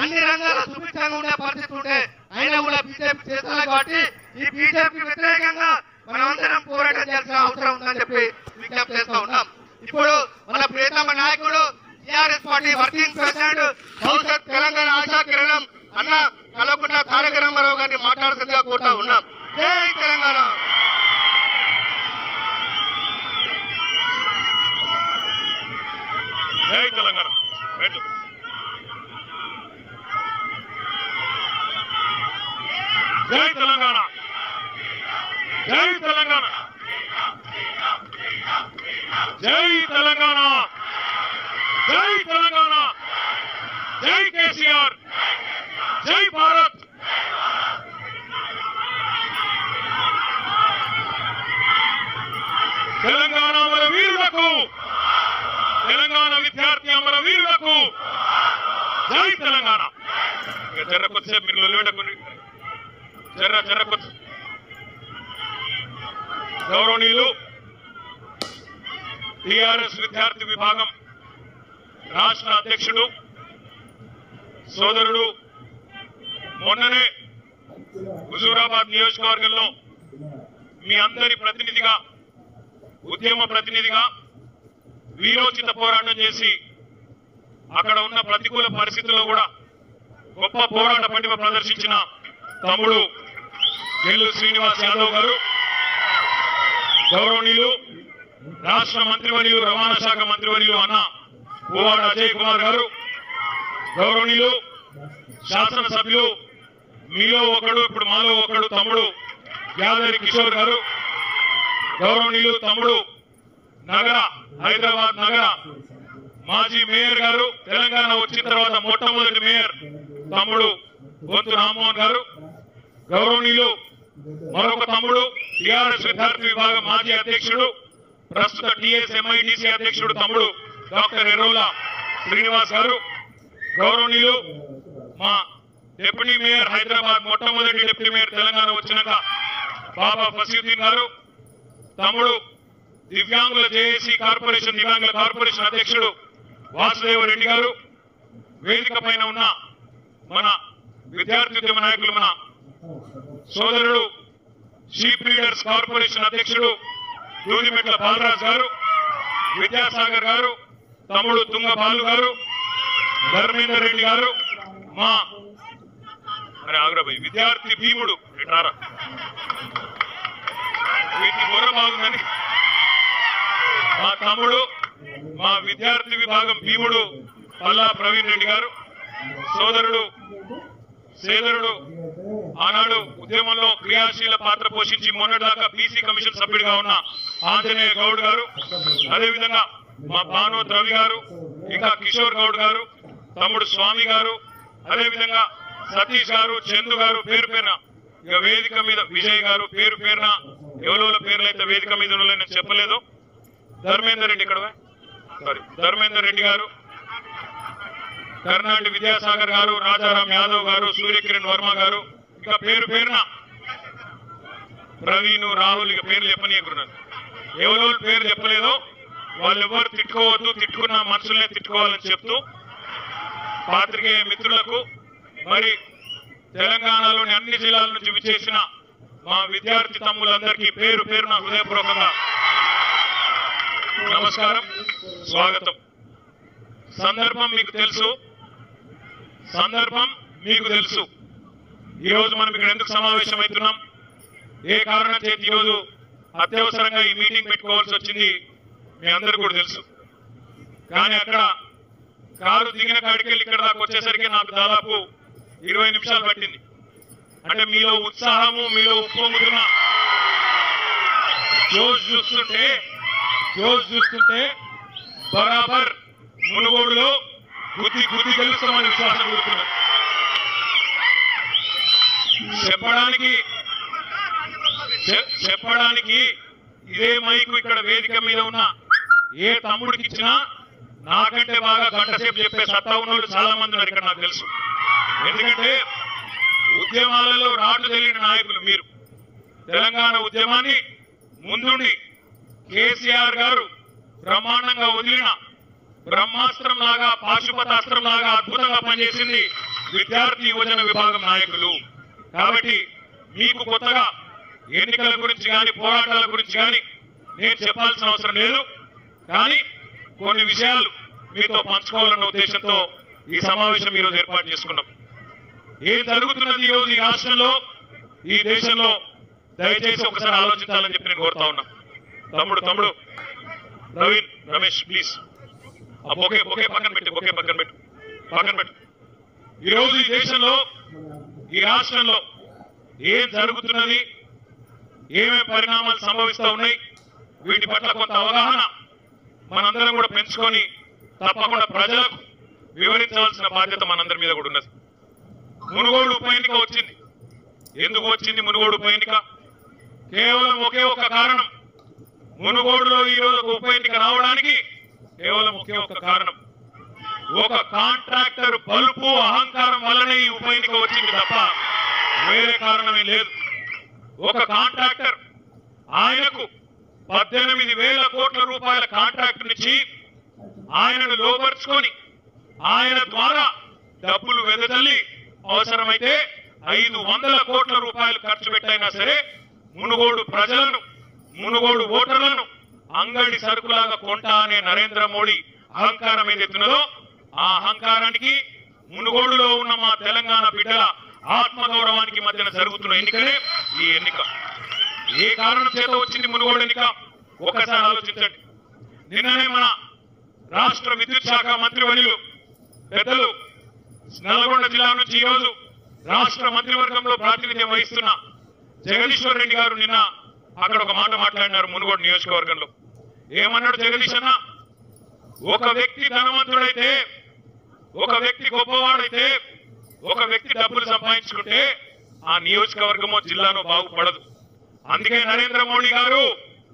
అన్ని రంగాల సుభిక్షంగా ఉండే పరిస్థితి ఉంటే అయినా కూడా బీజేపీ చేస్తున్నారు కాబట్టి ఈ బీజేపీ వ్యతిరేకంగా మనమందరం పోరాటం చేయాల్సిన అవసరం ఉందని చెప్పి విజ్ఞప్తి చేస్తా ఉన్నాం ఇప్పుడు మన ప్రియతమ నాయకుడు టిఆర్ఎస్ పార్టీ వర్కింగ్ ప్రెసిడెంట్ భవిష్యత్ తెలంగాణ ఆశా కిరణం అన్న కలవకుండా తారక రామారావు గారిని మాట్లాడుతుందిగా కోరుతా ఉన్నాం జై తెలంగాణ జై తెలంగాణ రైట్. జై తెలంగాణ జై తెలంగాణ జై తెలంగాణ జై తెలంగాణ జై కేసీఆర్ జై భారత్ తెలంగాణ అమర వీరులకు తెలంగాణ విద్యార్థి అమర వీరులకు జై తెలంగాణ ఇక జర్ర కొద్దిసేపు మీరు నిలబెట్టకుండా జర్ర జర్ర కొద్ది గౌరవనీయులు టిఆర్ఎస్ విద్యార్థి విభాగం రాష్ట్ర అధ్యక్షుడు సోదరుడు మొన్ననే హుజూరాబాద్ నియోజకవర్గంలో మీ అందరి ప్రతినిధిగా ఉద్యమ ప్రతినిధిగా వీరోచిత పోరాటం చేసి అక్కడ ఉన్న ప్రతికూల పరిస్థితుల్లో కూడా గొప్ప పోరాట పటిమ ప్రదర్శించిన తమ్ముడు గెల్లు శ్రీనివాస్ యాదవ్ గారు గౌరవనీయులు రాష్ట్ర మంత్రివర్యులు రవాణా శాఖ మంత్రివర్యులు అన్న పువ్వాడ అజయ్ కుమార్ గారు గౌరవనీయులు శాసనసభ్యులు మీలో ఒకడు ఇప్పుడు మాలో ఒకడు తమ్ముడు యాదరి కిషోర్ గారు గౌరవనీయులు తమ్ముడు నగర హైదరాబాద్ నగర మాజీ మేయర్ గారు తెలంగాణ వచ్చిన తర్వాత మొట్టమొదటి మేయర్ తమ్ముడు బొంతు రామ్మోహన్ గారు గౌరవనీయులు మరొక తమ్ముడు టిఆర్ఎస్ విద్యార్థి విభాగం మాజీ అధ్యక్షుడు ప్రస్తుత టిఎస్ ఎంఐటిసి అధ్యక్షుడు తమ్ముడు డాక్టర్ ఎర్రోల శ్రీనివాస్ గారు గౌరవనీయులు మా డిప్యూటీ మేయర్ హైదరాబాద్ మొట్టమొదటి డిప్యూటీ మేయర్ తెలంగాణ వచ్చినాక బాబా ఫసీద్దీన్ గారు తమ్ముడు దివ్యాంగుల జేఏసీ కార్పొరేషన్ దివ్యాంగుల కార్పొరేషన్ అధ్యక్షుడు వాసుదేవ రెడ్డి గారు వేదిక పైన ఉన్న మన విద్యార్థి ఉద్యమ నాయకులు మన సోదరుడు షీప్ లీడర్స్ కార్పొరేషన్ అధ్యక్షుడు దూదిమెట్ల బాలరాజ్ గారు విద్యాసాగర్ గారు తమ్ముడు తుంగ బాలు గారు ధర్మేందర్ రెడ్డి గారు మా మరి ఆగ్రబాయ్ విద్యార్థి భీముడు ఇటారా వీటి బుర్ర బాగుందని మా తమ్ముడు మా విద్యార్థి విభాగం భీముడు పల్లా ప్రవీణ్ రెడ్డి గారు సోదరుడు సేదరుడు ఆనాడు ఉద్యమంలో క్రియాశీల పాత్ర పోషించి మొన్నటిదాకా బీసీ కమిషన్ సభ్యుడిగా ఉన్న ఆంజనేయ గౌడ్ గారు అదేవిధంగా మా భాను ద్రవి గారు ఇంకా కిషోర్ గౌడ్ గారు తమ్ముడు స్వామి గారు అదేవిధంగా సతీష్ గారు చందు గారు పేరు పేరున ఇక వేదిక మీద విజయ్ గారు పేరు పేరున ఎవరెవరి పేర్లు అయితే వేదిక మీద ఉన్నారో నేను చెప్పలేదు ధర్మేందర్ రెడ్డి ఇక్కడ సారీ ధర్మేందర్ రెడ్డి గారు కర్ణాటి విద్యాసాగర్ గారు రాజారాం యాదవ్ గారు సూర్యకిరణ్ వర్మ గారు ఇంకా పేరు పేరున ప్రవీణ్ రాహుల్ ఇక పేర్లు చెప్పనీయకున్నారు ఎవరెవరు పేరు చెప్పలేదో వాళ్ళు ఎవరు తిట్టుకోవద్దు తిట్టుకున్న మనుషులనే తిట్టుకోవాలని చెప్తూ పాత్రికేయ మిత్రులకు మరి తెలంగాణలోని అన్ని జిల్లాల నుంచి విచ్చేసిన మా విద్యార్థి తమ్ములందరికీ పేరు పేరున హృదయపూర్వకంగా నమస్కారం స్వాగతం సందర్భం మీకు తెలుసు సందర్భం మీకు తెలుసు ఈ రోజు మనం ఇక్కడ ఎందుకు సమావేశమవుతున్నాం ఏ కారణం చేతి ఈరోజు అత్యవసరంగా ఈ మీటింగ్ పెట్టుకోవాల్సి వచ్చింది మీ అందరికీ కూడా తెలుసు కానీ అక్కడ కారు దిగిన కాడికెళ్ళి ఇక్కడ దాకా వచ్చేసరికి నాకు దాదాపు ఇరవై నిమిషాలు పట్టింది అంటే మీలో ఉత్సాహము మీలో ఉప్పొంగుతున్న జోష్ చూస్తుంటే జోష్ చూస్తుంటే బరాబర్ మునుగోడులో గుద్ది గుద్ది గెలుస్తామని విశ్వాసం కూడుతున్నారు చెప్పడానికి చె- చెప్పడానికి ఇదే మైకు ఇక్కడ వేదిక మీద ఉన్న ఏ తమ్ముడికి ఇచ్చినా నాకంటే బాగా గంట సేపు చెప్పే సత్తా ఉన్నోళ్ళు చాలా మంది ఉన్నారు ఇక్కడ నాకు తెలుసు ఎందుకంటే ఉద్యమాలలో రాటు తెలియని నాయకులు మీరు తెలంగాణ ఉద్యమాన్ని ముందుండి కేసీఆర్ గారు బ్రహ్మాండంగా వదిలిన బ్రహ్మాస్త్రం లాగా పాశుపతాస్త్రం లాగా అద్భుతంగా పనిచేసింది విద్యార్థి యువజన విభాగం నాయకులు కాబట్టి మీకు కొత్తగా ఎన్నికల గురించి కానీ పోరాటాల గురించి కానీ నేను చెప్పాల్సిన అవసరం లేదు కానీ కొన్ని విషయాలు మీతో పంచుకోవాలన్న ఉద్దేశంతో ఈ సమావేశం ఈరోజు ఏర్పాటు చేసుకున్నాం ఏం జరుగుతున్నది ఈరోజు ఈ రాష్ట్రంలో ఈ దేశంలో దయచేసి ఒకసారి ఆలోచించాలని చెప్పి నేను కోరుతా ఉన్నా తమ్ముడు తమ్ముడు ప్రవీణ్ రమేష్ ప్లీజ్ ఆ బొకే బొకే పక్కన పెట్టి బొకే పక్కన పెట్టు పక్కన పెట్టు ఈ రోజు ఈ దేశంలో ఈ రాష్ట్రంలో ఏం జరుగుతున్నది ఏమేమి పరిణామాలు సంభవిస్తా ఉన్నాయి వీటి పట్ల కొంత అవగాహన మనందరం కూడా పెంచుకొని తప్పకుండా ప్రజలకు వివరించవలసిన బాధ్యత మనందరి మీద కూడా ఉన్నది మునుగోడు ఉప ఎన్నిక వచ్చింది ఎందుకు వచ్చింది మునుగోడు ఉప ఎన్నిక కేవలం ఒకే ఒక కారణం మునుగోడులో ఈ రోజు ఒక ఉప ఎన్నిక రావడానికి కేవలం ఒకే ఒక కారణం ఒక కాంట్రాక్టర్ బలుపు అహంకారం వల్లనే ఈ ఉప ఎన్నిక వచ్చింది తప్ప వేరే కారణమే లేదు ఒక కాంట్రాక్టర్ ఆయనకు పద్దెనిమిది వేల కోట్ల రూపాయల కాంట్రాక్ట్ ఇచ్చి ఆయనను లోపరుచుకొని ఆయన ద్వారా డబ్బులు వెదజల్లి అవసరమైతే ఐదు వందల కోట్ల రూపాయలు ఖర్చు పెట్టైనా సరే మునుగోడు ప్రజలను మునుగోడు ఓటర్లను అంగడి సరుకులాగా కొంటా అనే నరేంద్ర మోడీ అహంకారం ఏదైతున్నదో ఆ అహంకారానికి మునుగోడులో ఉన్న మా తెలంగాణ బిడ్డల ఆత్మగౌరవానికి మధ్యన జరుగుతున్న ఎన్నికనే ఈ ఎన్నిక ఏ కారణం చేత వచ్చింది మునుగోడు ఎన్నిక ఒక్కసారి ఆలోచించండి నిన్ననే మన రాష్ట్ర విద్యుత్ శాఖ మంత్రివర్యులు పెద్దలు నల్గొండ జిల్లా నుంచి ఈ రోజు రాష్ట్ర మంత్రివర్గంలో ప్రాతినిధ్యం వహిస్తున్న జగదీశ్వర్ రెడ్డి గారు నిన్న అక్కడ ఒక మాట మాట్లాడినారు మునుగోడు నియోజకవర్గంలో ఏమన్నాడు జగదీష్ అన్న ఒక వ్యక్తి ధనవంతుడైతే ఒక వ్యక్తి గొప్పవాడైతే ఒక వ్యక్తి డబ్బులు సంపాదించుకుంటే ఆ నియోజకవర్గమో జిల్లానో బాగుపడదు అందుకే నరేంద్ర మోడీ గారు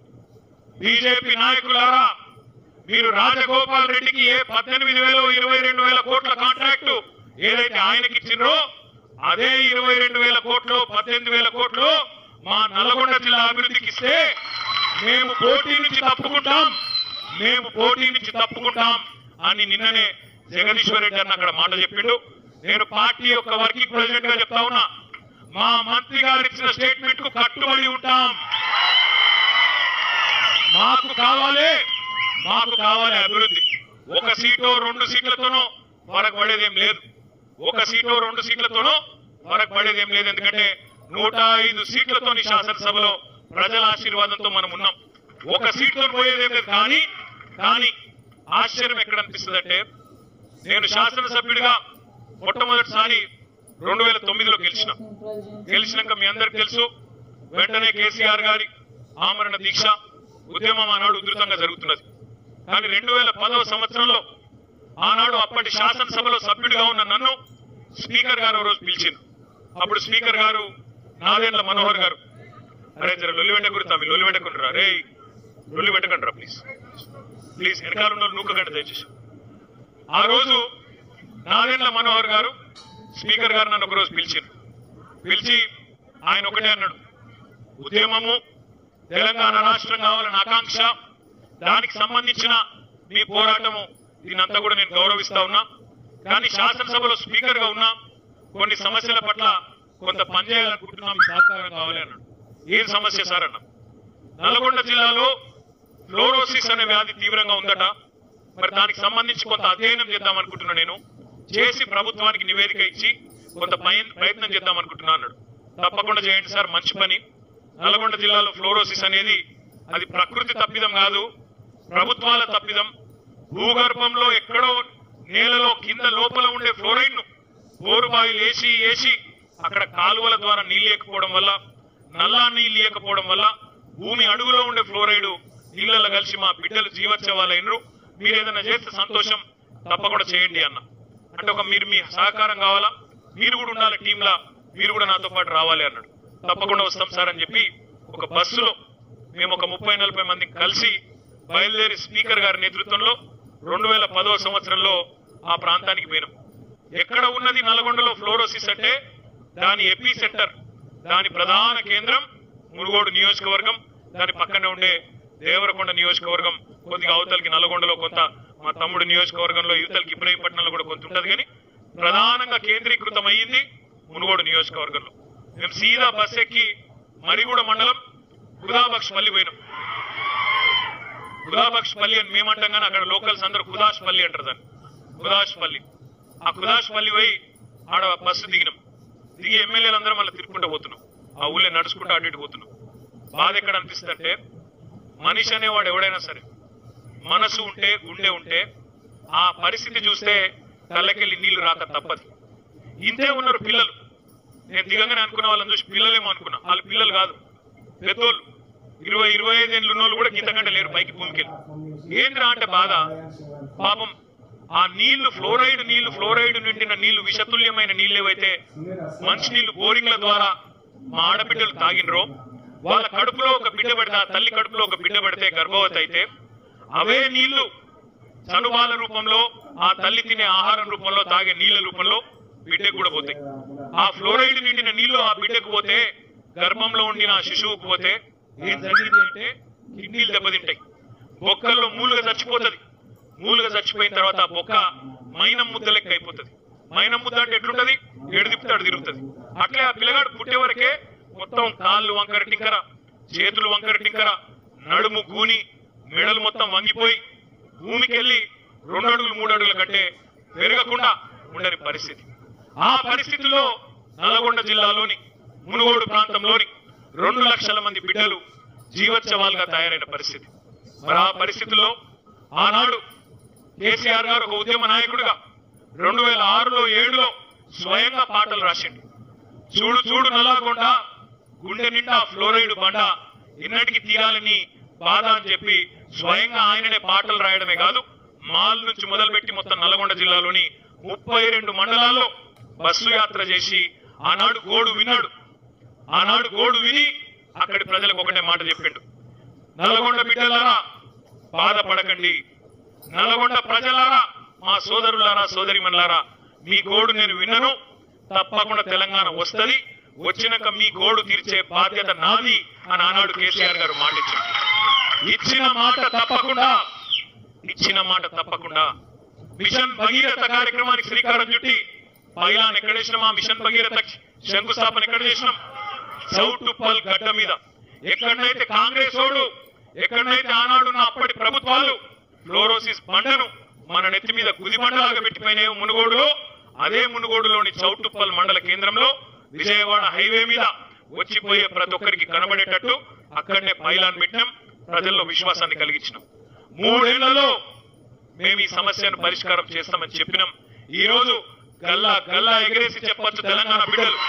బీజేపీ నాయకులారా మీరు రాజగోపాల్ రెడ్డికి ఏ పద్దెనిమిది వేలు ఇరవై రెండు వేల కోట్ల కాంట్రాక్టు ఏదైతే ఆయనకి ఇచ్చిండ్రో అదే ఇరవై రెండు వేల కోట్లు పద్దెనిమిది వేల కోట్లు మా నల్గొండ జిల్లా అభివృద్ధికి ఇస్తే మేము పోటీ నుంచి తప్పుకుంటాం మేము పోటీ నుంచి తప్పుకుంటాం అని నిన్ననే జగదీశ్వర్ రెడ్డి అన్న అక్కడ మాట చెప్పిండు నేను పార్టీ యొక్క వర్కింగ్ ప్రెసిడెంట్ గా చెప్తా ఉన్నా మా మంత్రి గారు ఇచ్చిన స్టేట్మెంట్ కు కట్టుబడి ఉంటాం మాకు కావాలి మాకు కావాలి అభివృద్ధి ఒక సీటు రెండు సీట్లతోనో మనకు పడేదేం లేదు ఒక సీటు రెండు సీట్లతోనో మనకు పడేదేం లేదు ఎందుకంటే నూట ఐదు సీట్లతోని శాసనసభలో ప్రజల ఆశీర్వాదంతో మనం ఉన్నాం ఒక సీట్తో పోయేదేం లేదు కానీ కానీ ఆశ్చర్యం ఎక్కడ అనిపిస్తుంది అంటే నేను శాసనసభ్యుడిగా మొట్టమొదటిసారి రెండు వేల తొమ్మిదిలో గెలిచిన గెలిచినాక మీ అందరికి తెలుసు వెంటనే కేసీఆర్ గారి ఆమరణ దీక్ష ఉద్యమం ఆనాడు ఉధృతంగా జరుగుతున్నది కానీ రెండు వేల పదవ సంవత్సరంలో ఆనాడు అప్పటి శాసనసభలో సభ్యుడిగా ఉన్న నన్ను స్పీకర్ గారు ఓ రోజు పిలిచింది అప్పుడు స్పీకర్ గారు నాదేండ్ల మనోహర్ గారు అరే జర లొల్లి పెట్టకూడదు తమ్మి లొల్లి పెట్టకుండా రే లొల్లి పెట్టకండి రా ప్లీజ్ ప్లీజ్ వెనకాల ఉన్న వాళ్ళు నూకకండి దయచేసి ఆ రోజు నాదెండ్ల మనోహర్ గారు స్పీకర్ గారు నన్ను ఒకరోజు పిలిచారు పిలిచి ఆయన ఒకటే అన్నాడు ఉద్యమము తెలంగాణ రాష్ట్రం కావాలని ఆకాంక్ష దానికి సంబంధించిన మీ పోరాటము దీనంతా కూడా నేను గౌరవిస్తా ఉన్నా కానీ శాసనసభలో స్పీకర్ గా ఉన్నా కొన్ని సమస్యల పట్ల కొంత పనిచేయాలనుకుంటున్నాం మీ సహకారం కావాలి అన్నాడు ఏం సమస్య సార్ అన్నా నల్గొండ జిల్లాలో ఫ్లోరోసిస్ అనే వ్యాధి తీవ్రంగా ఉందట మరి దానికి సంబంధించి కొంత అధ్యయనం చేద్దాం అనుకుంటున్నా నేను చేసి ప్రభుత్వానికి నివేదిక ఇచ్చి కొంత పయ- ప్రయత్నం చేద్దాం అనుకుంటున్నా అన్నాడు తప్పకుండా చేయండి సార్ మంచి పని నల్గొండ జిల్లాలో ఫ్లోరోసిస్ అనేది అది ప్రకృతి తప్పిదం కాదు ప్రభుత్వాల తప్పిదం భూగర్భంలో ఎక్కడో నేలలో కింద లోపల ఉండే ఫ్లోరైడ్ ను బోరుబావిలు వేసి వేసి అక్కడ కాలువల ద్వారా నీళ్ళు లేకపోవడం వల్ల నల్లా నీళ్ళు లేకపోవడం వల్ల భూమి అడుగులో ఉండే ఫ్లోరైడ్ నీళ్ళలో కలిసి మా బిడ్డలు జీవోత్సవాలైనరు మీరు ఏదైనా చేస్తే సంతోషం తప్పకుండా చేయండి అన్న అంటే ఒక మీరు మీ సహకారం కావాలా మీరు కూడా ఉండాలి టీంలా మీరు కూడా నాతో పాటు రావాలి అన్నాడు తప్పకుండా వస్తాం సార్ అని చెప్పి ఒక బస్సులో మేము ఒక ముప్పై నలభై మంది కలిసి బయలుదేరి స్పీకర్ గారి నేతృత్వంలో రెండు వేల పదవ సంవత్సరంలో ఆ ప్రాంతానికి పోయినాం ఎక్కడ ఉన్నది నల్గొండలో ఫ్లోరోసిస్ అంటే దాని ఎపీ సెంటర్ దాని ప్రధాన కేంద్రం మునుగోడు నియోజకవర్గం దాని పక్కనే ఉండే దేవరకొండ నియోజకవర్గం కొద్దిగా అవతలకి నల్గొండలో కొంత మా తమ్ముడు నియోజకవర్గంలో యువతలకి ఇబ్రహీంపట్నంలో కూడా కొంత ఉంటది కానీ ప్రధానంగా కేంద్రీకృతమైంది మునుగోడు నియోజకవర్గంలో మేము సీదా బస్ ఎక్కి మరిగూడ మండలం కుదాబక్షపల్లి పోయినాం కుదాబక్షపల్లి అని మేమంటాం కానీ అక్కడ లోకల్స్ అందరూ కుదాష్పల్లి అంటారు దాన్ని కుదాష్పల్లి ఆ కుదాష్పల్లి పోయి ఆడ బస్సు దిగినాం దిగి ఎమ్మెల్యేలు అందరం మళ్ళీ తిరుక్కుంటూ పోతున్నాం ఆ ఊళ్ళో నడుచుకుంటూ అటు ఇటు పోతున్నాం బాధ ఎక్కడ అనిపిస్తుందంటే మనిషి అనేవాడు ఎవడైనా సరే మనసు ఉంటే గుండె ఉంటే ఆ పరిస్థితి చూస్తే కళ్ళకెళ్ళి నీళ్లు రాక తప్పదు ఇంతే ఉన్నారు పిల్లలు నేను దిగంగానే అనుకున్న వాళ్ళని చూసి పిల్లలేమో అనుకున్నా వాళ్ళు పిల్లలు కాదు పెద్దోళ్ళు ఇరవై ఇరవై ఐదు ఏళ్ళు ఉన్నోళ్ళు కూడా ఇంతకంటే లేరు పైకి భూమికెళ్ళి ఏంద్రా అంటే బాధ పాపం ఆ నీళ్లు ఫ్లోరైడ్ నీళ్లు ఫ్లోరైడ్ నిండిన నీళ్లు విషతుల్యమైన నీళ్ళు ఏవైతే మంచి నీళ్లు బోరింగ్ల ద్వారా మా ఆడబిడ్డలు తాగినరో వాళ్ళ కడుపులో ఒక బిడ్డ పెడితే ఆ తల్లి కడుపులో ఒక బిడ్డ పెడితే గర్భవతి అయితే అవే నీళ్లు చనుబాల రూపంలో ఆ తల్లి తినే ఆహారం రూపంలో తాగే నీళ్ల రూపంలో బిడ్డకు కూడా పోతాయి ఆ ఫ్లోరైడ్ నిండిన నీళ్లు ఆ బిడ్డకు పోతే గర్భంలో ఉండిన ఆ శిశువుకు పోతే ఏం జరిగింది అంటే కిడ్నీలు దెబ్బతింటాయి బొక్కల్లో మూలుగా చచ్చిపోతుంది మూలుగా చచ్చిపోయిన తర్వాత ఆ బొక్క మైనం ముద్ద లెక్క అయిపోతుంది మైనం ముద్ద అంటే ఎట్లుంటది ఏడు తిప్పుతాడు తిరుగుతుంది అట్లే ఆ పిల్లగాడు పుట్టే వరకే మొత్తం కాళ్ళు వంకర టింకర చేతులు వంకర టింకర నడుము గూని మెడలు మొత్తం వంగిపోయి భూమికి వెళ్ళి రెండు అడుగులు మూడు అడుగుల కంటే పెరగకుండా ఉండని పరిస్థితి ఆ పరిస్థితిలో నల్గొండ జిల్లాలోని మునుగోడు ప్రాంతంలోని రెండు లక్షల మంది బిడ్డలు జీవోత్సవాలుగా తయారైన పరిస్థితి మరి ఆ పరిస్థితుల్లో ఆనాడు కేసీఆర్ గారు ఒక ఉద్యమ నాయకుడిగా రెండు వేల ఆరులో ఏడులో స్వయంగా పాటలు రాసిండు చూడు చూడు నల్లగొండ గుండె నిండా ఫ్లోరైడ్ బండ ఎన్నటికి తీయాలని బాధ అని చెప్పి స్వయంగా ఆయననే పాటలు రాయడమే కాదు మాల్ నుంచి మొదలుపెట్టి మొత్తం నల్గొండ జిల్లాలోని ముప్పై రెండు మండలాల్లో బస్సు యాత్ర చేసి ఆనాడు గోడు విన్నాడు ఆనాడు గోడు విని అక్కడి ప్రజలకు ఒకటే మాట చెప్పిండు నల్గొండ బిడ్డలారా బాధపడకండి నల్గొండ ప్రజలారా మా సోదరులారా సోదరిమణులారా మీ గోడు నేను విన్నను తప్పకుండా తెలంగాణ వస్తది వచ్చినాక మీ గోడు తీర్చే బాధ్యత నాది అని ఆనాడు కేసీఆర్ గారు మాట ఇచ్చారు ఇచ్చిన మాట తప్పకుండా ఇచ్చిన మాట తప్పకుండా మిషన్ భగీరథ కార్యక్రమానికి శ్రీకారం చుట్టి పైలాన్ ఎక్కడ చేసినాం ఆ మిషన్ భగీరథ శంకుస్థాపన ఎక్కడ చేసినాం చౌటుప్పల్ గడ్డ మీద ఎక్కడైతే కాంగ్రెస్ ఓడు ఎక్కడైతే ఆనాడు ఉన్న అప్పటి ప్రభుత్వాలు ఫ్లోరోసిస్ బండను మన నెత్తి మీద గుది బండలాగా పెట్టిపోయినాయో మునుగోడులో అదే మునుగోడులోని చౌటుప్పల్ మండల కేంద్రంలో విజయవాడ హైవే మీద వచ్చిపోయే ప్రతి ఒక్కరికి కనబడేటట్టు అక్కడనే పైలాన్ పెట్టినాం ప్రజల్లో విశ్వాసాన్ని కలిగించినాం మూడేళ్లలో మేము ఈ సమస్యను పరిష్కారం చేస్తామని చెప్పినాం ఈ రోజు గల్లా గల్లా ఎగరేసి చెప్పొచ్చు తెలంగాణ బిడ్డలు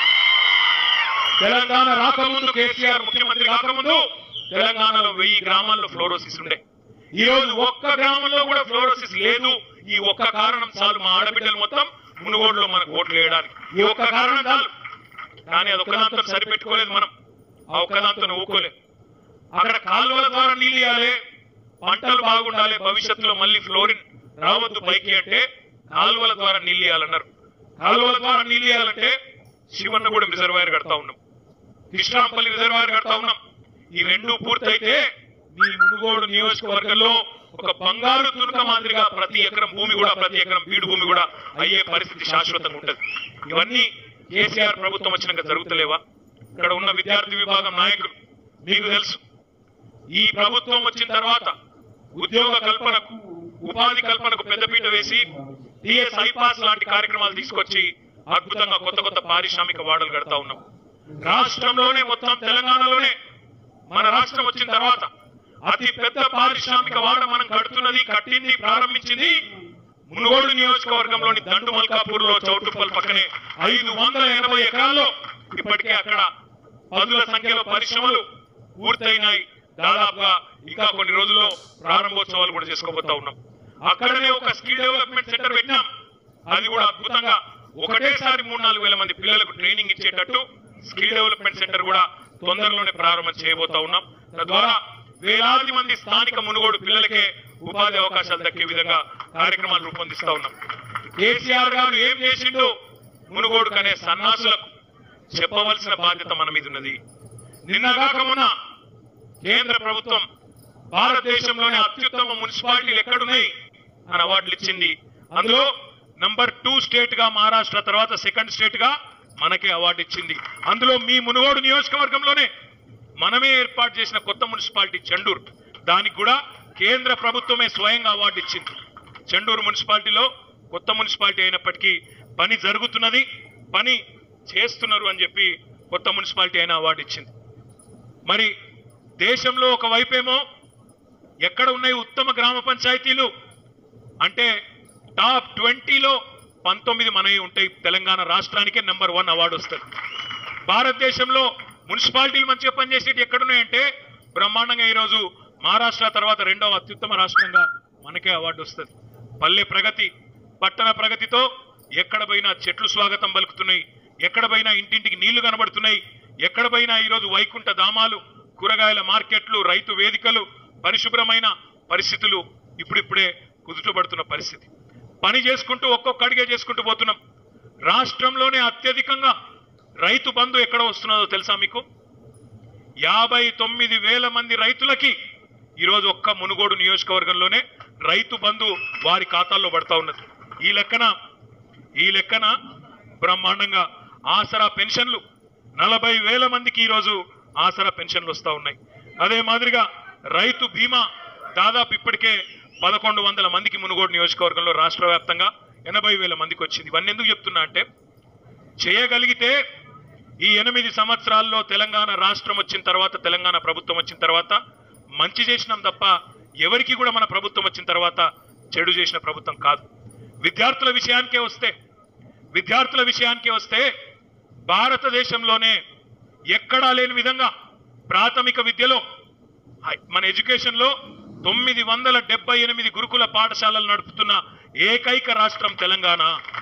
తెలంగాణ రాకముందు కేసీఆర్ ముఖ్యమంత్రి కాకముందు తెలంగాణలో వెయ్యి గ్రామాల్లో ఫ్లోరోసిస్ ఉండే ఈ రోజు ఒక్క గ్రామంలో కూడా ఫ్లోరోసిస్ లేదు ఈ ఒక్క కారణం చాలు మా ఆడబిడ్డలు మొత్తం మునుగోడులో మనకు ఓట్లు వేయడానికి ఈ ఒక్క కారణం చాలు కానీ అది ఒక్కదాంతో సరిపెట్టుకోలేదు మనం ఆ ఒక్కదాంతో ఊకోలేదు అక్కడ కాలువల ద్వారా నీళ్ళు ఇవ్వాలి పంటలు బాగుండాలి భవిష్యత్తులో మళ్ళీ ఫ్లోరిన్ రావద్దు పైకి అంటే కాలువల ద్వారా నీళ్ళు ఇవ్వాలన్నారు కాలువల ద్వారా నీళ్ళు ఇవ్వాలంటే శివన్నగూడెం రిజర్వాయర్ కడతా ఉన్నాం కృష్ణాంపల్లి రిజర్వాయర్ కడతా ఉన్నాం ఈ రెండు పూర్తయితే మీ మునుగోడు నియోజకవర్గంలో ఒక బంగారు తునక మాదిరిగా ప్రతి ఎకరం భూమి కూడా ప్రతి ఎకరం బీడు భూమి కూడా అయ్యే పరిస్థితి శాశ్వతంగా ఉంటది ఇవన్నీ కేసీఆర్ ప్రభుత్వం వచ్చినాక జరుగుతలేవా ఇక్కడ ఉన్న విద్యార్థి విభాగం నాయకులు మీకు తెలుసు ఈ ప్రభుత్వం వచ్చిన తర్వాత ఉద్యోగ కల్పనకు ఉపాధి కల్పనకు పెద్దపీట వేసి టిఎస్ ఐపాస్ లాంటి కార్యక్రమాలు తీసుకొచ్చి అద్భుతంగా కొత్త కొత్త పారిశ్రామిక వాడలు కడతా ఉన్నాం రాష్ట్రంలోనే మొత్తం తెలంగాణలోనే మన రాష్ట్రం వచ్చిన తర్వాత అతి పెద్ద పారిశ్రామిక వాడ మనం కడుతున్నది కట్టింది ప్రారంభించింది మునుగోడు నియోజకవర్గంలోని దండు మల్కాపూర్ లో చౌటుప్పల్ పక్కనే ఐదు వందల ఎనభై ఎకరాల్లో ఇప్పటికే అక్కడ పదుల సంఖ్యలో పరిశ్రమలు పూర్తయినాయి దాదాపుగా ఇంకా కొన్ని రోజుల్లో ప్రారంభోత్సవాలు కూడా చేసుకోబోతా ఉన్నాం అక్కడనే ఒక స్కిల్ డెవలప్మెంట్ సెంటర్ పెట్టినాం అది కూడా అద్భుతంగా ఒకటేసారి మూడు నాలుగు వేల మంది పిల్లలకు ట్రైనింగ్ ఇచ్చేటట్టు స్కిల్ డెవలప్మెంట్ సెంటర్ కూడా తొందరలోనే ప్రారంభం చేయబోతా ఉన్నాం తద్వారా వేలాది మంది స్థానిక మునుగోడు పిల్లలకే ఉపాధి అవకాశాలు దక్కే విధంగా కార్యక్రమాలు రూపొందిస్తా ఉన్నాం కేసీఆర్ గారు ఏం చేసిండు మునుగోడు కనే సన్నాసులకు చెప్పవలసిన బాధ్యత మన మీద ఉన్నది నిన్నగాక మొన్న కేంద్ర ప్రభుత్వం భారతదేశంలోని అత్యుత్తమ మున్సిపాలిటీలు ఎక్కడున్నాయి అని అవార్డులు ఇచ్చింది అందులో నంబర్ టూ స్టేట్ గా మహారాష్ట్ర తర్వాత సెకండ్ స్టేట్ గా మనకే అవార్డు ఇచ్చింది అందులో మీ మునుగోడు నియోజకవర్గంలోనే మనమే ఏర్పాటు చేసిన కొత్త మున్సిపాలిటీ చెండూరు దానికి కూడా కేంద్ర ప్రభుత్వమే స్వయంగా అవార్డు ఇచ్చింది చెండూరు మున్సిపాలిటీలో కొత్త మున్సిపాలిటీ అయినప్పటికీ పని జరుగుతున్నది పని చేస్తున్నారు అని చెప్పి కొత్త మున్సిపాలిటీ అయిన అవార్డు ఇచ్చింది మరి దేశంలో ఒకవైపేమో ఎక్కడ ఉన్నాయి ఉత్తమ గ్రామ పంచాయతీలు అంటే టాప్ ట్వంటీలో పంతొమ్మిది మనవి ఉంటాయి తెలంగాణ రాష్ట్రానికే నెంబర్ వన్ అవార్డు వస్తుంది భారతదేశంలో మున్సిపాలిటీలు మంచిగా పనిచేసేటి ఎక్కడున్నాయంటే బ్రహ్మాండంగా ఈరోజు మహారాష్ట్ర తర్వాత రెండవ అత్యుత్తమ రాష్ట్రంగా మనకే అవార్డు వస్తుంది పల్లె ప్రగతి పట్టణ ప్రగతితో ఎక్కడ పోయినా చెట్లు స్వాగతం పలుకుతున్నాయి ఎక్కడ పోయినా ఇంటింటికి నీళ్లు కనబడుతున్నాయి ఎక్కడ పోయినా ఈరోజు వైకుంఠ ధామాలు కూరగాయల మార్కెట్లు రైతు వేదికలు పరిశుభ్రమైన పరిస్థితులు ఇప్పుడిప్పుడే కుదుటపడుతున్న పరిస్థితి పని చేసుకుంటూ ఒక్కొక్క అడిగే చేసుకుంటూ పోతున్నాం రాష్ట్రంలోనే అత్యధికంగా రైతు బంధు ఎక్కడ వస్తున్నదో తెలుసా మీకు యాభై తొమ్మిది వేల మంది రైతులకి ఈరోజు ఒక్క మునుగోడు నియోజకవర్గంలోనే రైతు బంధు వారి ఖాతాల్లో పడతా ఉన్నది ఈ లెక్కన ఈ లెక్కన బ్రహ్మాండంగా ఆసరా పెన్షన్లు నలభై వేల మందికి ఈరోజు ఆసరా పెన్షన్లు వస్తూ ఉన్నాయి అదే మాదిరిగా రైతు బీమా దాదాపు ఇప్పటికే పదకొండు వందల మందికి మునుగోడు నియోజకవర్గంలో రాష్ట్ర వ్యాప్తంగా ఎనభై వేల మందికి వచ్చింది ఇవన్నీ ఎందుకు చెప్తున్నా అంటే చేయగలిగితే ఈ ఎనిమిది సంవత్సరాల్లో తెలంగాణ రాష్ట్రం వచ్చిన తర్వాత తెలంగాణ ప్రభుత్వం వచ్చిన తర్వాత మంచి చేసినాం తప్ప ఎవరికి కూడా మన ప్రభుత్వం వచ్చిన తర్వాత చెడు చేసిన ప్రభుత్వం కాదు విద్యార్థుల విషయానికే వస్తే విద్యార్థుల విషయానికే వస్తే భారతదేశంలోనే ఎక్కడా లేని విధంగా ప్రాథమిక విద్యలో హై- మన ఎడ్యుకేషన్ లో తొమ్మిది వందల డెబ్బై ఎనిమిది గురుకుల పాఠశాలలు నడుపుతున్న ఏకైక రాష్ట్రం తెలంగాణ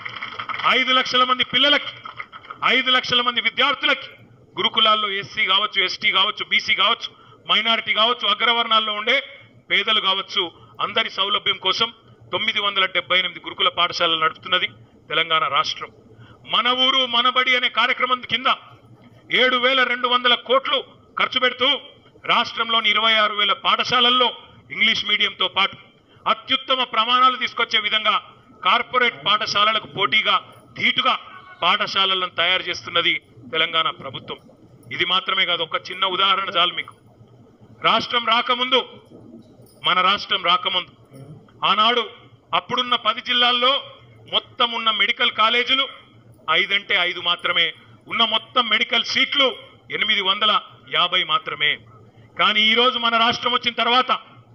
ఐదు లక్షల మంది పిల్లలకి ఐదు లక్షల మంది విద్యార్థులకి గురుకులాల్లో ఎస్సీ కావచ్చు ఎస్టీ కావచ్చు బీసీ కావచ్చు మైనారిటీ కావచ్చు అగ్రవర్ణాల్లో ఉండే పేదలు కావచ్చు అందరి సౌలభ్యం కోసం తొమ్మిది వందల డెబ్బై ఎనిమిది గురుకుల పాఠశాలలు నడుపుతున్నది తెలంగాణ రాష్ట్రం మన ఊరు మనబడి అనే కార్యక్రమం కింద ఏడు వేల రెండు వందల కోట్లు ఖర్చు పెడుతూ రాష్ట్రంలోని ఇరవై ఆరు వేల పాఠశాలల్లో ఇంగ్లీష్ మీడియంతో పాటు అత్యుత్తమ ప్రమాణాలు తీసుకొచ్చే విధంగా కార్పొరేట్ పాఠశాలలకు పోటీగా ధీటుగా పాఠశాలలను తయారు చేస్తున్నది తెలంగాణ ప్రభుత్వం ఇది మాత్రమే కాదు ఒక చిన్న ఉదాహరణ చాలు మీకు రాష్ట్రం రాకముందు మన రాష్ట్రం రాకముందు ఆనాడు అప్పుడున్న పది జిల్లాల్లో మొత్తం ఉన్న మెడికల్ కాలేజీలు ఐదంటే ఐదు మాత్రమే ఉన్న మొత్తం మెడికల్ సీట్లు ఎనిమిది వందల యాభై మాత్రమే కానీ ఈరోజు మన రాష్ట్రం వచ్చిన తర్వాత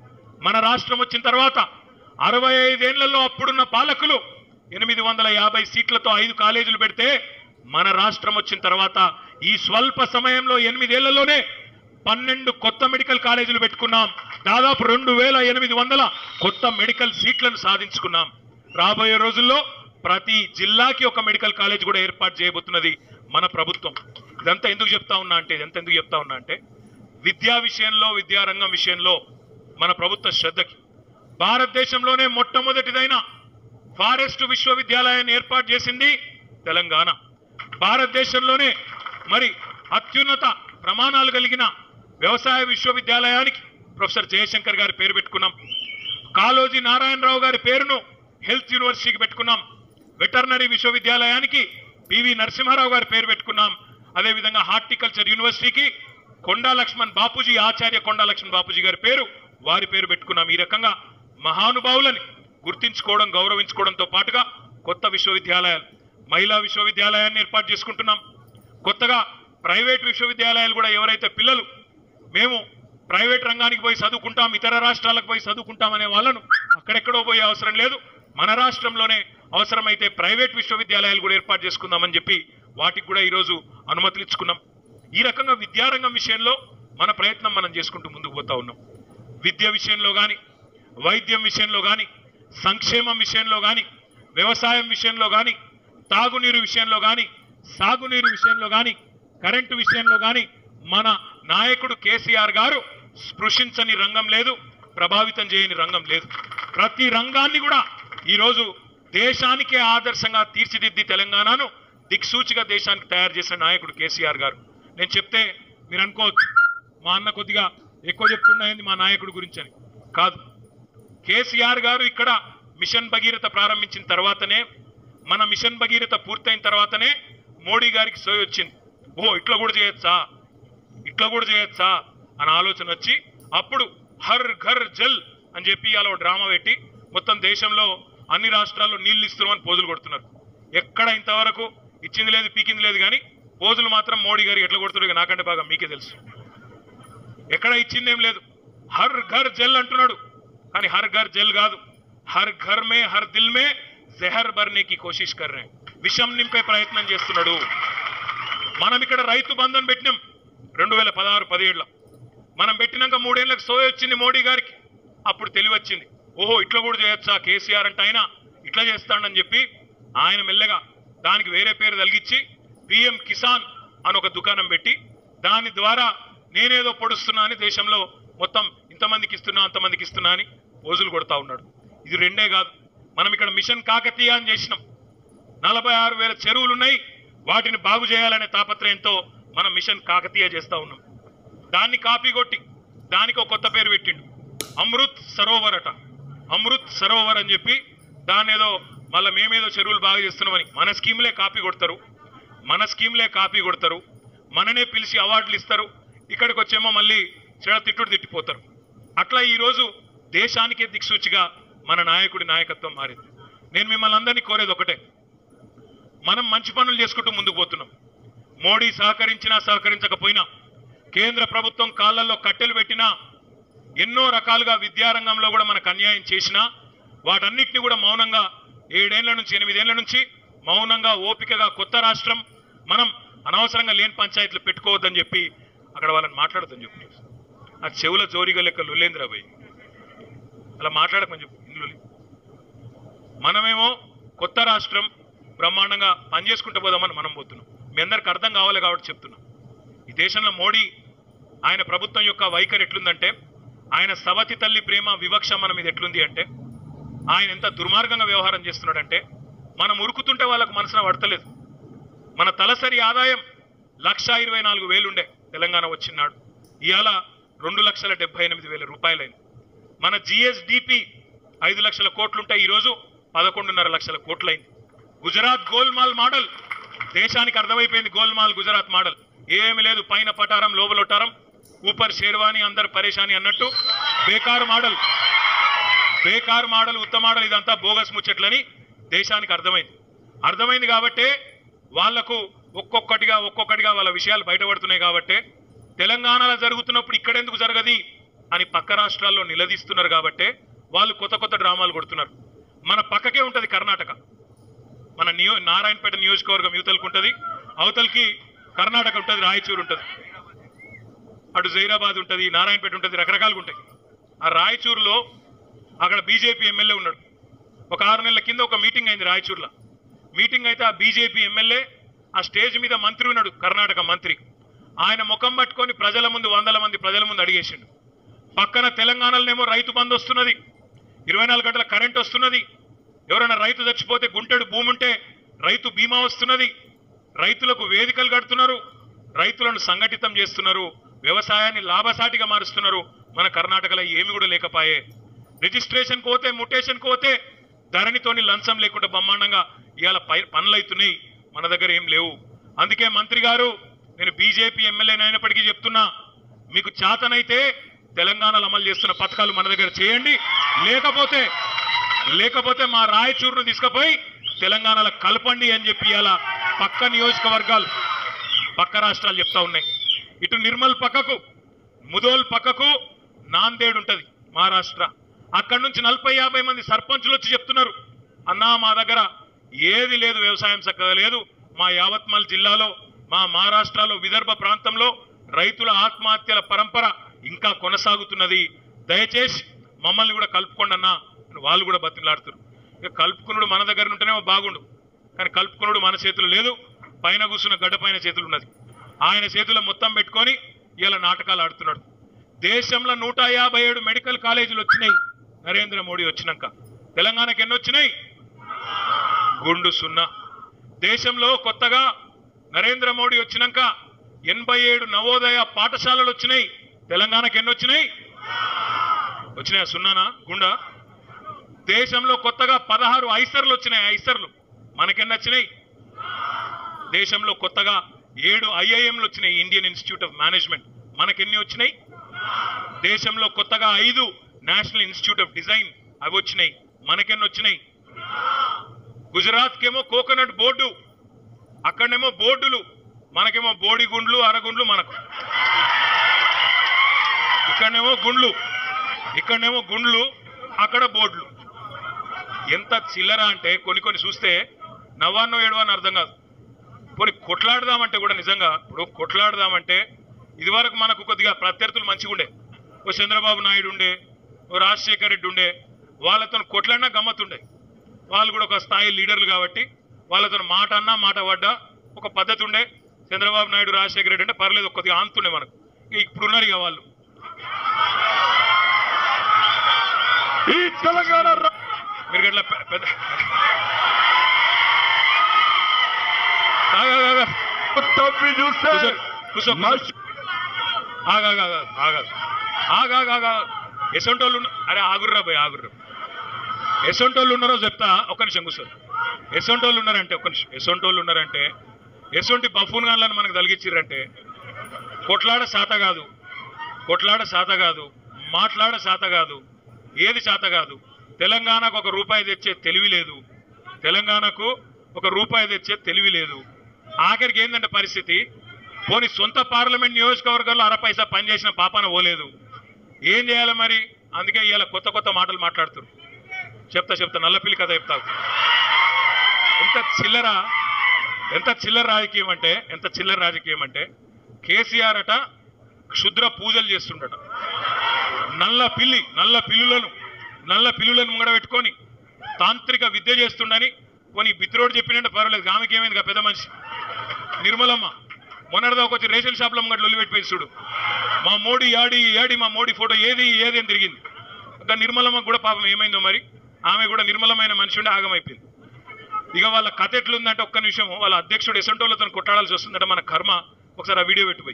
మన రాష్ట్రం వచ్చిన తర్వాత అరవై ఐదేళ్లలో అప్పుడున్న పాలకులు ఎనిమిది వందల యాభై సీట్లతో ఐదు కాలేజీలు పెడితే మన రాష్ట్రం వచ్చిన తర్వాత ఈ స్వల్ప సమయంలో ఎనిమిదేళ్లలోనే పన్నెండు కొత్త మెడికల్ కాలేజీలు పెట్టుకున్నాం దాదాపు రెండు వేల ఎనిమిది వందల కొత్త మెడికల్ సీట్లను సాధించుకున్నాం రాబోయే రోజుల్లో ప్రతి జిల్లాకి ఒక మెడికల్ కాలేజ్ కూడా ఏర్పాటు చేయబోతున్నది మన ప్రభుత్వం ఇదంతా ఎందుకు చెప్తా ఉన్నా అంటే ఇదంతా ఎందుకు చెప్తా ఉన్నా అంటే విద్యా విషయంలో విద్యారంగం విషయంలో మన ప్రభుత్వ శ్రద్ధకి భారతదేశంలోనే మొట్టమొదటిదైన ఫారెస్ట్ విశ్వవిద్యాలయాన్ని ఏర్పాటు చేసింది తెలంగాణ భారతదేశంలోనే మరి అత్యున్నత ప్రమాణాలు కలిగిన వ్యవసాయ విశ్వవిద్యాలయానికి ప్రొఫెసర్ జయశంకర్ గారి పేరు పెట్టుకున్నాం కాళోజీ నారాయణరావు గారి పేరును హెల్త్ యూనివర్సిటీకి పెట్టుకున్నాం వెటర్నరీ విశ్వవిద్యాలయానికి పివి నరసింహారావు గారి పేరు పెట్టుకున్నాం అదేవిధంగా హార్టికల్చర్ యూనివర్సిటీకి కొండా లక్ష్మణ్ బాపూజీ ఆచార్య కొండా లక్ష్మణ్ బాపూజీ గారి పేరు వారి పేరు పెట్టుకున్నాం ఈ రకంగా మహానుభావులని గుర్తించుకోవడం గౌరవించుకోవడంతో పాటుగా కొత్త విశ్వవిద్యాలయాలు మహిళా విశ్వవిద్యాలయాన్ని ఏర్పాటు చేసుకుంటున్నాం కొత్తగా ప్రైవేట్ విశ్వవిద్యాలయాలు కూడా ఎవరైతే పిల్లలు మేము ప్రైవేట్ రంగానికి పోయి చదువుకుంటాం ఇతర రాష్ట్రాలకు పోయి చదువుకుంటాం అనే వాళ్ళను అక్కడెక్కడో పోయే అవసరం లేదు మన రాష్ట్రంలోనే అవసరమైతే ప్రైవేట్ విశ్వవిద్యాలయాలు కూడా ఏర్పాటు చేసుకుందామని చెప్పి వాటికి కూడా ఈరోజు అనుమతులు ఇచ్చుకున్నాం ఈ రకంగా విద్యారంగం విషయంలో మన ప్రయత్నం మనం చేసుకుంటూ ముందుకు పోతా ఉన్నాం విద్య విషయంలో కానీ వైద్యం విషయంలో కానీ సంక్షేమం విషయంలో కానీ వ్యవసాయం విషయంలో కానీ తాగునీరు విషయంలో కానీ సాగునీరు విషయంలో కానీ కరెంటు విషయంలో కానీ మన నాయకుడు కేసీఆర్ గారు స్పృశించని రంగం లేదు ప్రభావితం చేయని రంగం లేదు ప్రతి రంగాన్ని కూడా ఈరోజు దేశానికే ఆదర్శంగా తీర్చిదిద్ది తెలంగాణను దిక్సూచిగా దేశానికి తయారు చేసిన నాయకుడు కేసీఆర్ గారు నేను చెప్తే మీరు అనుకోవచ్చు మా అన్న కొద్దిగా ఎక్కువ చెప్తున్నాయండి మా నాయకుడి గురించి అని కాదు కేసీఆర్ గారు ఇక్కడ మిషన్ భగీరథ ప్రారంభించిన తర్వాతనే మన మిషన్ భగీరథ పూర్తయిన తర్వాతనే మోడీ గారికి సోయి వచ్చింది ఓ ఇట్లా కూడా చేయొచ్చా ఇట్లా కూడా చేయొచ్చా అని ఆలోచన వచ్చి అప్పుడు హర్ ఘర్ జల్ అని చెప్పి ఇవాళ డ్రామా పెట్టి మొత్తం దేశంలో అన్ని రాష్ట్రాల్లో నీళ్లు ఇస్తున్నామని పోజులు కొడుతున్నారు ఎక్కడ ఇంతవరకు ఇచ్చింది లేదు పీకింది లేదు కానీ పోజులు మాత్రం మోడీ గారికి ఎట్లా కొడుతున్నారు ఇక నాకంటే బాగా మీకే తెలుసు ఎక్కడ ఇచ్చిందేం లేదు హర్ ఘర్ జల్ అంటున్నాడు కానీ హర్ ఘర్ జల్ కాదు హర్ ఘర్ మే హర్ దిల్ మే జహర్ బర్నేకి కోషిష్ కర్ రే విషం నింపే ప్రయత్నం చేస్తున్నాడు మనం ఇక్కడ రైతు బంధన్ పెట్టినాం రెండు వేల పదహారు పదిహేడులో మనం పెట్టినాక మూడేళ్లకు సోయ వచ్చింది మోడీ గారికి అప్పుడు తెలివి వచ్చింది ఓహో ఇట్లా కూడా చేయొచ్చా కేసీఆర్ అంటే ఆయన ఇట్లా చేస్తాడని చెప్పి ఆయన మెల్లగా దానికి వేరే పేరు తలిగించి పిఎం కిసాన్ అని ఒక దుకాణం పెట్టి దాని ద్వారా నేనేదో పొడుస్తున్నా అని దేశంలో మొత్తం ఇంతమందికి ఇస్తున్నా అంతమందికి ఇస్తున్నా అని పోజులు కొడతా ఉన్నాడు ఇది రెండే కాదు మనం ఇక్కడ మిషన్ కాకతీయ అని చేసినాం నలభై ఆరు వేల చెరువులు ఉన్నాయి వాటిని బాగు చేయాలనే తాపత్రయంతో మనం మిషన్ కాకతీయ చేస్తా ఉన్నాం దాన్ని కాపీ కొట్టి దానికి ఒక కొత్త పేరు పెట్టిండు అమృత్ సరోవర్ అట అమృత్ సరోవర్ అని చెప్పి దాన్ని ఏదో మళ్ళీ మేమేదో చెరువులు బాగా చేస్తున్నామని మన స్కీమ్లే కాపీ కొడతారు మన స్కీమ్లే కాపీ కొడతారు మననే పిలిచి అవార్డులు ఇస్తారు ఇక్కడికి వచ్చేమో మళ్ళీ చెడ తిట్టుడు తిట్టిపోతారు అట్లా ఈరోజు దేశానికే దిక్సూచిగా మన నాయకుడి నాయకత్వం మారింది నేను మిమ్మల్ని అందరినీ కోరేది ఒకటే మనం మంచి పనులు చేసుకుంటూ ముందుకు పోతున్నాం మోడీ సహకరించినా సహకరించకపోయినా కేంద్ర ప్రభుత్వం కాళ్ళల్లో కట్టెలు పెట్టినా ఎన్నో రకాలుగా విద్యారంగంలో కూడా మనకు అన్యాయం చేసినా వాటన్నిటిని కూడా మౌనంగా ఏడేళ్ల నుంచి ఎనిమిదేళ్ల నుంచి మౌనంగా ఓపికగా కొత్త రాష్ట్రం మనం అనవసరంగా లేని పంచాయతీలు పెట్టుకోవద్దని చెప్పి అక్కడ వాళ్ళని మాట్లాడదని చెప్పి ఆ చెవుల జోరిగా లెక్క లుల్లేంద్ర భయ్ అలా మాట్లాడకమని చెప్పు ఇందులో మనమేమో కొత్త రాష్ట్రం బ్రహ్మాండంగా పనిచేసుకుంటూ పోదామని మనం పోతున్నాం మీ అందరికి అర్థం కావాలి కాబట్టి చెప్తున్నాం ఈ దేశంలో మోడీ ఆయన ప్రభుత్వం యొక్క వైఖరి ఎట్లుందంటే ఆయన సవతి తల్లి ప్రేమ వివక్ష మన మీద ఎట్లుంది అంటే ఆయన ఎంత దుర్మార్గంగా వ్యవహారం చేస్తున్నాడంటే మనం ఉరుకుతుంటే వాళ్ళకు మనసున పడతలేదు మన తలసరి ఆదాయం లక్ష ఇరవై నాలుగు వేలుండే తెలంగాణ వచ్చినాడు ఇవాళ రెండు లక్షల డెబ్బై ఎనిమిది వేల రూపాయలైంది మన జిఎస్డిపి ఐదు లక్షల కోట్లుంటే ఈరోజు పదకొండున్నర లక్షల కోట్లయింది గుజరాత్ గోల్మాల్ మోడల్ దేశానికి అర్థమైపోయింది గోల్మాల్ గుజరాత్ మోడల్ ఏమి లేదు పైన పటారం లోపలొట్టారం ఊపర్ షేర్వాణి అందరు పరేషాని అన్నట్టు బేకారు మోడల్ బేకారు మోడల్ ఉత్తమ మోడల్ ఇదంతా బోగస్ ముచ్చట్లని దేశానికి అర్థమైంది అర్థమైంది కాబట్టే వాళ్లకు ఒక్కొక్కటిగా ఒక్కొక్కటిగా వాళ్ళ విషయాలు బయటపడుతున్నాయి కాబట్టే తెలంగాణలో జరుగుతున్నప్పుడు ఇక్కడెందుకు జరగది అని పక్క రాష్ట్రాల్లో నిలదీస్తున్నారు కాబట్టే వాళ్ళు కొత్త కొత్త డ్రామాలు కొడుతున్నారు మన పక్కకే ఉంటది కర్ణాటక మన నియో నారాయణపేట నియోజకవర్గం యువతలకు ఉంటుంది అవతలకి కర్ణాటక ఉంటుంది రాయచూరు ఉంటుంది అటు జైరాబాద్ ఉంటుంది నారాయణపేట ఉంటుంది రకరకాలుగా ఉంటాయి ఆ రాయచూరులో అక్కడ బీజేపీ ఎమ్మెల్యే ఉన్నాడు ఒక ఆరు నెలల కింద ఒక మీటింగ్ అయింది రాయచూరులో మీటింగ్ అయితే ఆ బీజేపీ ఎమ్మెల్యే ఆ స్టేజ్ మీద మంత్రి ఉన్నాడు కర్ణాటక మంత్రి ఆయన ముఖం పట్టుకొని ప్రజల ముందు వందల మంది ప్రజల ముందు అడిగేసిండు పక్కన తెలంగాణలోనేమో రైతు బంధు వస్తున్నది ఇరవై నాలుగు గంటల కరెంట్ వస్తున్నది ఎవరైనా రైతు చచ్చిపోతే గుంటెడు భూమి ఉంటే రైతు బీమా వస్తున్నది రైతులకు వేదికలు కడుతున్నారు రైతులను సంఘటితం చేస్తున్నారు వ్యవసాయాన్ని లాభసాటిగా మారుస్తున్నారు మన కర్ణాటకలో ఏమి కూడా లేకపాయే రిజిస్ట్రేషన్ పోతే ముటేషన్ పోతే ధరణితోని లంచం లేకుండా బ్రహ్మాండంగా ఇవాళ పై పనులు అవుతున్నాయి మన దగ్గర ఏం లేవు అందుకే మంత్రి గారు నేను బీజేపీ ఎమ్మెల్యేనైనప్పటికీ చెప్తున్నా మీకు చేతనైతే తెలంగాణలో అమలు చేస్తున్న పథకాలు మన దగ్గర చేయండి లేకపోతే లేకపోతే మా రాయచూరును తీసుకుపోయి తెలంగాణలో కలపండి అని చెప్పి ఇలా పక్క నియోజకవర్గాలు పక్క రాష్ట్రాలు చెప్తా ఉన్నాయి ఇటు నిర్మల్ పక్కకు ముదోల్ పక్కకు నాందేడ్ ఉంటది మహారాష్ట్ర అక్కడి నుంచి నలభై యాభై మంది సర్పంచులు వచ్చి చెప్తున్నారు అన్నా మా దగ్గర ఏది లేదు వ్యవసాయం చక్కగా లేదు మా యావత్మల్ జిల్లాలో మా మహారాష్ట్రలో విదర్భ ప్రాంతంలో రైతుల ఆత్మహత్యల పరంపర ఇంకా కొనసాగుతున్నది దయచేసి మమ్మల్ని కూడా కలుపుకోండి అన్నా అని వాళ్ళు కూడా బతిలాడుతారు ఇక కలుపుకునుడు మన దగ్గర ఉంటేనేమో బాగుండు కానీ కలుపుకునుడు మన చేతులు లేదు పైన కూర్చున్న గడ్డ పైన చేతులు ఉన్నది ఆయన చేతుల్లో మొత్తం పెట్టుకొని ఇలా నాటకాలు ఆడుతున్నాడు దేశంలో నూట యాభై ఏడు మెడికల్ కాలేజీలు వచ్చినాయి నరేంద్ర మోడీ వచ్చినాక తెలంగాణకి ఎన్ని వచ్చినాయి గుండు సున్నా దేశంలో కొత్తగా నరేంద్ర మోడీ వచ్చినాక ఎనభై ఏడు నవోదయ పాఠశాలలు వచ్చినాయి తెలంగాణకి ఎన్ని వచ్చినాయి వచ్చినాయా సున్నానా గుండా దేశంలో కొత్తగా పదహారు ఐసర్లు వచ్చినాయి ఐసర్లు మనకెన్ని వచ్చినాయి దేశంలో కొత్తగా ఏడు ఐఐఎంలు వచ్చినాయి ఇండియన్ ఇన్స్టిట్యూట్ ఆఫ్ మేనేజ్మెంట్ మనకెన్ని వచ్చినాయి దేశంలో కొత్తగా ఐదు నేషనల్ ఇన్స్టిట్యూట్ ఆఫ్ డిజైన్ అవి వచ్చినాయి మనకెన్ని వచ్చినాయి గుజరాత్ కేమో కోకోనట్ బోర్డు అక్కడనేమో బోర్డులు మనకేమో బోడి గుండ్లు అరగుండ్లు మనకు ఇక్కడనేమో గుండ్లు ఇక్కడనేమో గుండ్లు అక్కడ బోర్డులు ఎంత చిల్లర అంటే కొన్ని కొన్ని చూస్తే నవ్వాన్నో ఏడవని అర్థం కాదు పోనీ కొట్లాడదామంటే కూడా నిజంగా ఇప్పుడు కొట్లాడదామంటే ఇదివరకు మనకు కొద్దిగా ప్రత్యర్థులు మంచిగా ఉండే ఓ చంద్రబాబు నాయుడు ఉండే ఓ రాజశేఖర రెడ్డి ఉండే వాళ్ళతో కొట్లాడినా గమ్మత్తుండే వాళ్ళు కూడా ఒక స్థాయి లీడర్లు కాబట్టి వాళ్ళతో మాట అన్నా మాట పడ్డా ఒక పద్ధతి ఉండే చంద్రబాబు నాయుడు రాజశేఖర రెడ్డి అంటే పర్లేదు కొద్దిగా ఆంతుండే మనకు ఇక ఇప్పుడున్నారు ఇక వాళ్ళు ఈ తెలంగాణ రా- మీరు గట్ల పె- పెద్ద ఆగు, ఆగు, ఆగు. తప్పి చూస్తే కూర్చో, కూర్చో, కూర్చో. మసి- ఆగు, ఆగు, ఆగు, ఆగు, ఆగు. ఆగు, ఆగు, ఆగు, ఆగు. ఎసొంటోళ్ళు ఉన్న- అరే ఆగుర్రా పోయి ఆగుర్రా ఎసొంటోళ్ళు ఉన్నారో చెప్తా ఒక్క నిమిషం కూర్చో ఎసొంటోళ్ళు ఉన్నారంటే ఒక్క నిమిషం ఎసొంటోళ్ళు ఉన్నారంటే ఎసొంటి బఫూన్ గాన్లను మనకు తలిగించిర్రంటే కొట్లాడ శాత కాదు కొట్లాడ శాత కాదు మాట్లాడ శాత కాదు ఏది శాత కాదు తెలంగాణకు ఒక రూపాయి తెచ్చే తెలివి లేదు తెలంగాణకు ఒక రూపాయి తెచ్చే తెలివి లేదు ఆఖరికి ఏంటంటే పరిస్థితి పోని సొంత పార్లమెంట్ నియోజకవర్గంలో అర పైసా పనిచేసిన పాపాన పోలేదు ఏం చేయాలి మరి అందుకే ఇవాళ కొత్త కొత్త మాటలు మాట్లాడుతున్నారు చెప్తా చెప్తా నల్లపిల్లి కథ చెప్తా ఎంత చిల్లర ఎంత చిల్లర రాజకీయం అంటే ఎంత చిల్లర రాజకీయం అంటే కేసీఆర్ అట క్షుద్ర పూజలు చేస్తుండట నల్ల పిల్లి నల్ల పిల్లులను నల్ల పిల్లులను ముంగడ పెట్టుకొని తాంత్రిక విద్య చేస్తుండని కొన్ని బిత్రోడు చెప్పినట్టు పర్వాలేదు ఆమెకి ఏమైంది కా పెద్ద మనిషి నిర్మలమ్మ మొన్నటిదా వచ్చి రేషన్ షాప్లో ముంగట లొల్లి పెట్టిపోయి చూడు మా మోడీ యాడి యాడి మా మోడీ ఫోటో ఏది ఏది అని తిరిగింది ఇంకా నిర్మలమ్మ కూడా పాపం ఏమైందో మరి ఆమె కూడా నిర్మలమైన మనిషి ఉండి ఆగమైపోయింది ఇక వాళ్ళ కథ ఎట్లుందంటే ఒక్క నిమిషం వాళ్ళ అధ్యక్షుడు ఎసంటోళ్ళతో కొట్టాడాల్సి వస్తుందంటే మన కర్మ ఒకసారి ఆ వీడియో పెట్టిపోయి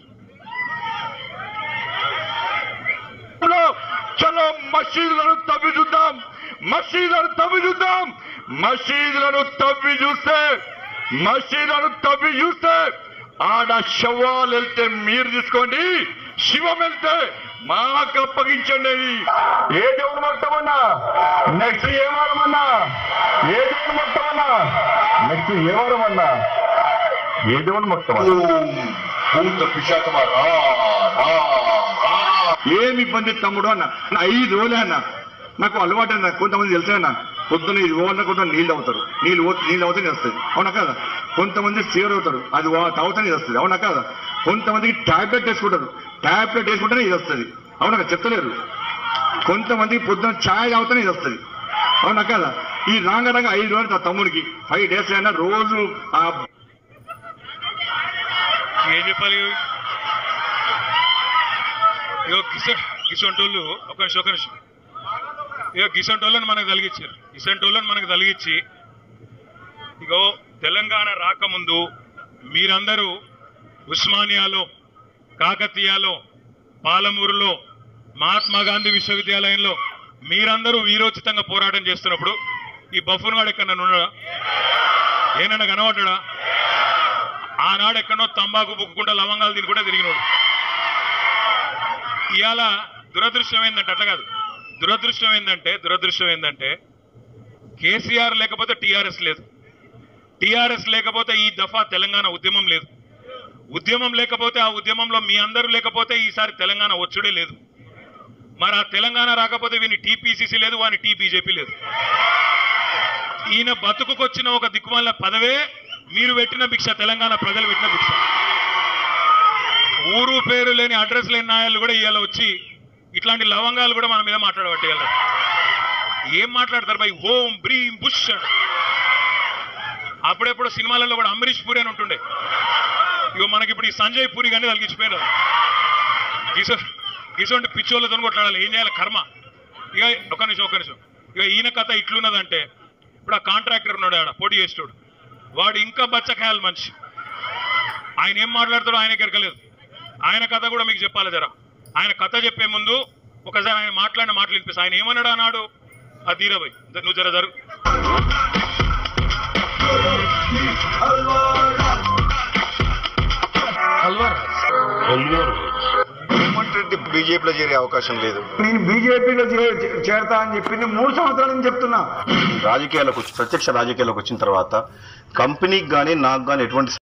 లో చలో మసీదులను తవ్వి చూద్దాం మసీదులను తవ్వి చూద్దాం మసీదులను తవ్వి చూస్తే మసీదులను తవ్వి చూస్తే ఆడ శవాలు వెళ్తే మీరు తీసుకోండి శివం వెళ్తే మాకు అప్పగించండి ఏ దేవుడు మొట్టమన్నా నెక్స్ట్ ఏ వారమన్నా ఏ దేవుడు మొట్టమన్నా నెక్స్ట్ ఏ వారమన్నా ఏ దేవుడు మొట్టమన్నా భూత పిశాచమా రా రా రా ఏమి ఇబ్బంది తమ్ముడు అన్న నా ఐదు రోజులే అన్న నాకు అలవాటు అన్న కొంతమంది తెలుసు అన్న పొద్దున్న ఇది ఓడకుండా నీళ్ళు అవుతారు నీళ్ళు ఓ- నీళ్ళు అవుతానే వస్తుంది అవునా కదా కొంతమంది సీవర్ అవుతారు అది వా- తాగుతానే ఇది వస్తుంది అవునా కదా కొంతమందికి టాబ్లెట్ వేసుకుంటారు టాబ్లెట్ వేసుకుంటేనే ఇది వస్తుంది అవునా కదా చెప్తలేరు కొంతమందికి పొద్దున్న ఛాయ్ తాగుతానే ఇది వస్తుంది అవునా కదా ఈ రాంగ రాంగ ఐదు రోజులు నా తమ్ముడికి ఫైవ్ డేస్ అయినా రోజు ఆ ఏం చెప్పాలి ఇగో గిస గిసొంటోళ్ళు ఒక నిమిషం ఒక నిమిషం ఇగో గిసొంటోళ్ళని మనకు తలిగించారు గిసొంటోళ్ళని మనకు తలిగించి ఇగో తెలంగాణ రాకముందు మీరందరూ ఉస్మానియాలో కాకతీయాలో పాలమూరులో మహాత్మా గాంధీ విశ్వవిద్యాలయంలో మీరందరూ వీరోచితంగా పోరాటం చేస్తున్నప్పుడు ఈ బఫున్ వాడు ఎక్కడ ఉన్నాడా ఏనన్నా కనబడ్డా ఆనాడు ఎక్కడో తంబాకు బుక్కుంటా లవంగాలు తినుకుంటే తిరిగినోడు ఇవాళ దురదృష్టం ఏంటంటే అట్లా కాదు దురదృష్టం ఏంటంటే దురదృష్టం ఏంటంటే కేసీఆర్ లేకపోతే టీఆర్ఎస్ లేదు టీఆర్ఎస్ లేకపోతే ఈ దఫా తెలంగాణ ఉద్యమం లేదు ఉద్యమం లేకపోతే ఆ ఉద్యమంలో మీ అందరూ లేకపోతే ఈసారి తెలంగాణ వచ్చుడే లేదు మరి ఆ తెలంగాణ రాకపోతే వీని టీపీసీసీ లేదు వాని టీ బీజేపీ లేదు ఈయన బతుకుకొచ్చిన ఒక దిక్కుమాల పదవే మీరు పెట్టిన భిక్ష తెలంగాణ ప్రజలు పెట్టిన భిక్ష ఊరు పేరు లేని అడ్రస్ లేని నాయాలు కూడా ఇవాళ వచ్చి ఇట్లాంటి లవంగాలు కూడా మన మీద మాట్లాడబట్టి ఇవాళ ఏం మాట్లాడతారు బై హోమ్ బ్రీమ్ బుష్ అని అప్పుడెప్పుడు సినిమాలలో కూడా అమరీష్ పూరి అని ఉంటుండే ఇగో మనకి ఇప్పుడు ఈ సంజయ్ పూరి కానీ తలిగించిపోయినారు గిసో గిసోంటి పిచ్చోళ్ళతో కొట్లాడాలి ఏం చేయాలి కర్మ ఇక ఒక నిమిషం ఒక నిమిషం ఇక ఈయన కథ ఇట్లున్నదంటే ఇప్పుడు ఆ కాంట్రాక్టర్ ఉన్నాడు ఆడ పోటీ చేసేటోడు వాడు ఇంకా బచ్చకాయాలి మనిషి ఆయన ఏం మాట్లాడతాడో ఆయనకి ఎరకలేదు ఆయన కథ కూడా మీకు చెప్పాలి జరా ఆయన కథ చెప్పే ముందు ఒకసారి ఆయన మాట్లాడిన మాటలు వినిపిస్తా ఆయన ఏమన్నాడు అన్నాడు ఆ ధీరబాయ్ నువ్వు జర జరుగు రేవంత్ రెడ్డి బీజేపీలో చేరే అవకాశం లేదు నేను బీజేపీలో చే- చేరతా అని చెప్పింది మూడు సంవత్సరాల నుంచి చెప్తున్నా రాజకీయాలకు ప్రత్యక్ష రాజకీయాలకు వచ్చిన తర్వాత కంపెనీకి కానీ నాకు కానీ ఎటువంటి